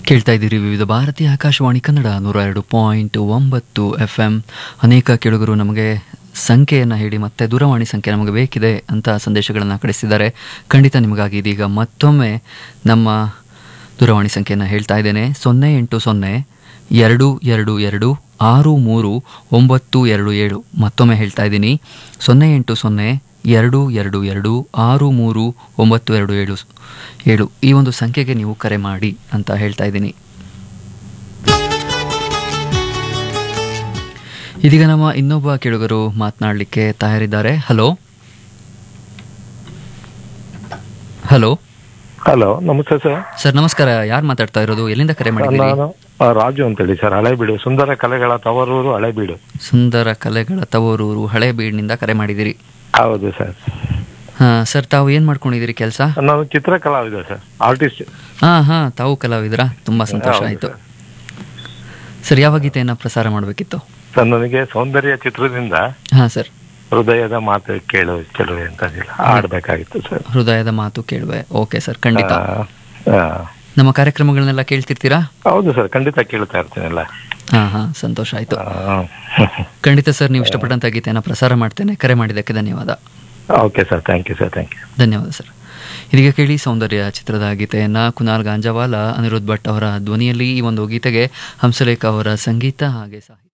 ಕೇಳ್ತಾ ಇದ್ದೀರಿ ವಿವಿಧ ಭಾರತೀಯ ಆಕಾಶವಾಣಿ ಕನ್ನಡ ನೂರ ಎರಡು ಪಾಯಿಂಟ್ ಒಂಬತ್ತು ಎಫ್ ಎಂ ಅನೇಕ ಕೆಳಗರು ನಮಗೆ ಸಂಖ್ಯೆಯನ್ನು ಹೇಳಿ ಮತ್ತೆ ದೂರವಾಣಿ ಸಂಖ್ಯೆ ನಮಗೆ ಬೇಕಿದೆ ಅಂತ ಸಂದೇಶಗಳನ್ನು ಕಳಿಸಿದ್ದಾರೆ ಖಂಡಿತ ನಿಮಗಾಗಿ ಇದೀಗ ಮತ್ತೊಮ್ಮೆ ನಮ್ಮ ದೂರವಾಣಿ ಸಂಖ್ಯೆಯನ್ನು ಹೇಳ್ತಾ ಇದ್ದೇನೆ ಸೊನ್ನೆ ಎಂಟು ಸೊನ್ನೆ ಎರಡು ಎರಡು ಎರಡು ಆರು ಮೂರು ಒಂಬತ್ತು ಎರಡು ಏಳು ಮತ್ತೊಮ್ಮೆ ಹೇಳ್ತಾ ಇದ್ದೀನಿ ಸೊನ್ನೆ ಎಂಟು ಸೊನ್ನೆ ಎರಡು ಎರಡು ಎರಡು ಆರು ಮೂರು ಒಂಬತ್ತು ಎರಡು ಏಳು ಏಳು ಈ ಒಂದು ಸಂಖ್ಯೆಗೆ ನೀವು ಕರೆ ಮಾಡಿ ಅಂತ ಹೇಳ್ತಾ ಇದ್ದೀನಿ ಇದೀಗ ನಮ್ಮ ಇನ್ನೊಬ್ಬ ಕೇಳುಗರು ಮಾತನಾಡಲಿಕ್ಕೆ ತಯಾರಿದ್ದಾರೆ ಹಲೋ ಹಲೋ ಹಲೋ ನಮಸ್ತೆ ಸರ್ ಸರ್ ನಮಸ್ಕಾರ ಯಾರು ಮಾತಾಡ್ತಾ ಇರೋದು ಎಲ್ಲಿಂದ ಕರೆ ಮಾಡಿದ್ದೀರಿ ನಾನು ಆ, ರಾಜು ಅಂತೇಳಿ ಸರ್ ಹಳೆಬೀಡು ಸುಂದರ ಕಲೆಗಳ ತವರೂರು ಹಳೆಬೀಡು ಸುಂದರ ಕಲೆಗಳ ತವರೂರು ಹಳೇಬೀಡಿನಿಂದ ಕರೆ ಮಾಡಿದ್ದೀರಿ ಹೌದು ಸರ್ ಹಾ ಸರ್ ತಾವು ಏನು ಮಾಡ್ಕೊಂಡಿದ್ದೀರಿ ಕೆಲಸ ನಾನು ಚಿತ್ರ ಕಲಾವಿದ ಸರ್ ಆರ್ಟಿಸ್ಟ್ ಹಾ ಹಾ ತಾವು ಕಲಾವಿದರಾ ತುಂಬಾ ಸಂತೋಷ ಆಯಿತು ಸರ್ ಯಾವ ಗೀತೆಯನ್ನು ಪ್ರಸಾರ ಮಾಡಬೇಕಿತ್ತು ಸರ್ ನನಗೆ ಸೌಂದರ್ಯ ಚಿತ್ರದಿಂದ ಹಾ ಸರ್ ಹೃದಯದ ಮಾತು ಕೇಳು ಚೆಲುವೆ ಅಂತ ಆಡ್ಬೇಕಾಗಿತ್ತು ಸರ್ ಹೃದಯದ ಮಾತು ಕೇಳುವೆ ಓಕೆ ಸರ್ ಖಂಡಿತ ಆ, ಆ. ನಮ್ಮ ಕಾರ್ಯಕ್ರಮಗಳನ್ನೆಲ್ಲ ಕೇಳ್ತಿರ್ತೀರಾ ಹೌದು ಸರ್ ಖಂಡಿತ ಕೇಳ್ತಾ ಇರ್ತೀನಲ್ಲ ಹಾ ಹಾ ಸಂತೋಷ ಆಯಿತು ಆ, ಖಂಡಿತ ಸರ್ ನೀವು ಇಷ್ಟಪಟ್ಟಂತ ಗೀತೆಯನ್ನು ಪ್ರಸಾರ ಮಾಡ್ತೇನೆ ಕರೆ ಮಾಡಿದ್ದಕ್ಕೆ ಧನ್ಯವಾದ okay sir thank you sir thank you ಧನ್ಯವಾದ ಸರ್ ಇದೀಗ ಕೇಳಿ ಸೌಂದರ್ಯ ಚಿತ್ರದ ಗೀತೆಯನ್ನ ಕುನಾಲ್ ಗಾಂಜಾವಾಲ ಅನಿರುದ್ಧ್ ಭಟ್ ಅವರ ಧ್ವನಿಯಲ್ಲಿ ಈ ಒಂದು ಗೀತೆಗೆ ಹಂಸಲೇಖ ಅವರ ಸಂಗೀತ ಹಾಗೆ ಸಾಹಿತ್ಯ